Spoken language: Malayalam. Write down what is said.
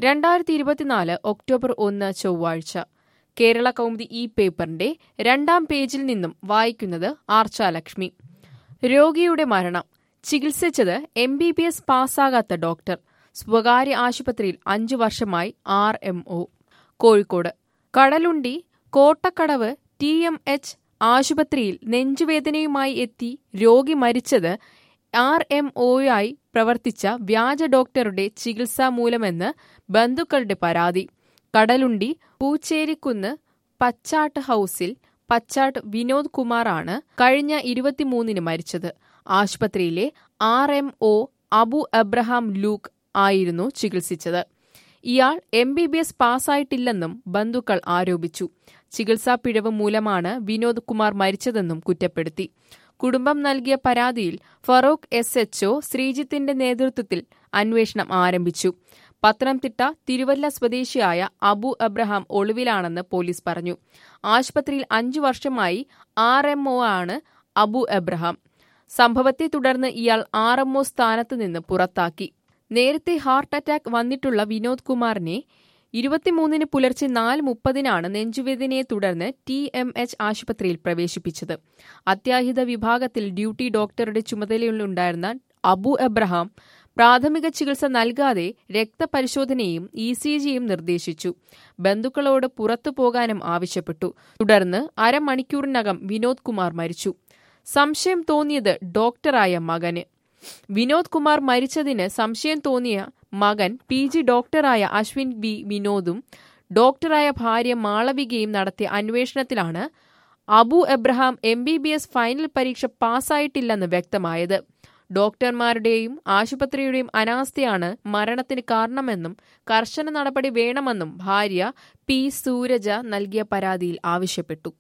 രണ്ടായിരത്തി ഇരുപത്തിനാല് ഒക്ടോബർ ഒന്ന് ചൊവ്വാഴ്ച കേരള കൗമുദി ഈ പേപ്പറിന്റെ രണ്ടാം പേജിൽ നിന്നും വായിക്കുന്നത് ആർച്ചാലക്ഷ്മി രോഗിയുടെ മരണം ചികിത്സിച്ചത് എം ബി ബി എസ് പാസ്സാകാത്ത ഡോക്ടർ സ്വകാര്യ ആശുപത്രിയിൽ അഞ്ചു വർഷമായി R M O Kozhikode Kadalundi Kottakkadavu T M H ആശുപത്രിയിൽ നെഞ്ചുവേദനയുമായി എത്തി രോഗി മരിച്ചത് ആർ എം ഒയായി പ്രവർത്തിച്ച വ്യാജ ഡോക്ടറുടെ ചികിത്സാ മൂലമെന്ന് ബന്ധുക്കളുടെ പരാതി കടലുണ്ടി പൂച്ചേരിക്കുന്ന് പച്ചാട്ട് ഹൌസിൽ പച്ചാട്ട് വിനോദ് കുമാറാണ് കഴിഞ്ഞ ഇരുപത്തിമൂന്നിന് മരിച്ചത് ആശുപത്രിയിലെ R M O Abu Abraham Luke ആയിരുന്നു ചികിത്സിച്ചത് ഇയാൾ എം ബി ബി എസ് പാസ്സായിട്ടില്ലെന്നും ബന്ധുക്കൾ ആരോപിച്ചു ചികിത്സാ പിഴവ് മൂലമാണ് വിനോദ് കുമാർ മരിച്ചതെന്നും കുറ്റപ്പെടുത്തി കുടുംബം നൽകിയ പരാതിയിൽ ഫറൂഖ് എസ് എച്ച്ഒ ശ്രീജിത്തിന്റെ നേതൃത്വത്തിൽ അന്വേഷണം ആരംഭിച്ചു പത്തനംതിട്ട തിരുവല്ല സ്വദേശിയായ അബു അബ്രഹാം ഒളിവിലാണെന്ന് പോലീസ് പറഞ്ഞു ആശുപത്രിയിൽ അഞ്ചു വർഷമായി ആർ എം ഒ ആണ് അബു അബ്രഹാം സംഭവത്തെ തുടർന്ന് ഇയാൾ ആർ എം ഒ സ്ഥാനത്ത് നിന്ന് പുറത്താക്കി നേരത്തെ ഹാർട്ട് അറ്റാക്ക് വന്നിട്ടുള്ള വിനോദ് കുമാറിനെ ഇരുപത്തിമൂന്നിന് പുലർച്ചെ നാല് മുപ്പതിനാണ് നെഞ്ചുവേദനയെ തുടർന്ന് ടി എം എച്ച് ആശുപത്രിയിൽ പ്രവേശിപ്പിച്ചത് അത്യാഹിത വിഭാഗത്തിൽ ഡ്യൂട്ടി ഡോക്ടറുടെ ചുമതലയിലുണ്ടായിരുന്ന അബു എബ്രഹാം പ്രാഥമിക ചികിത്സ നൽകാതെ രക്തപരിശോധനയും ഇ സി ജിയും നിർദ്ദേശിച്ചു ബന്ധുക്കളോട് പുറത്തു പോകാനും ആവശ്യപ്പെട്ടു തുടർന്ന് അരമണിക്കൂറിനകം വിനോദ് കുമാർ മരിച്ചു സംശയം തോന്നിയത് ഡോക്ടറായ മകന് വിനോദ് കുമാർ മരിച്ചതിന് സംശയം തോന്നിയ മകൻ പി ജി ഡോക്ടറായ അശ്വിൻ ബി വിനോദും ഡോക്ടറായ ഭാര്യ മാളവികയും നടത്തിയ അന്വേഷണത്തിലാണ് Abu Abraham M B B S final പരീക്ഷ പാസ്സായിട്ടില്ലെന്ന് വ്യക്തമായത് ഡോക്ടർമാരുടെയും ആശുപത്രിയുടെയും അനാസ്ഥയാണ് മരണത്തിന് കാരണമെന്നും കർശന നടപടി വേണമെന്നും ഭാര്യ പി സൂരജ നൽകിയ പരാതിയിൽ ആവശ്യപ്പെട്ടു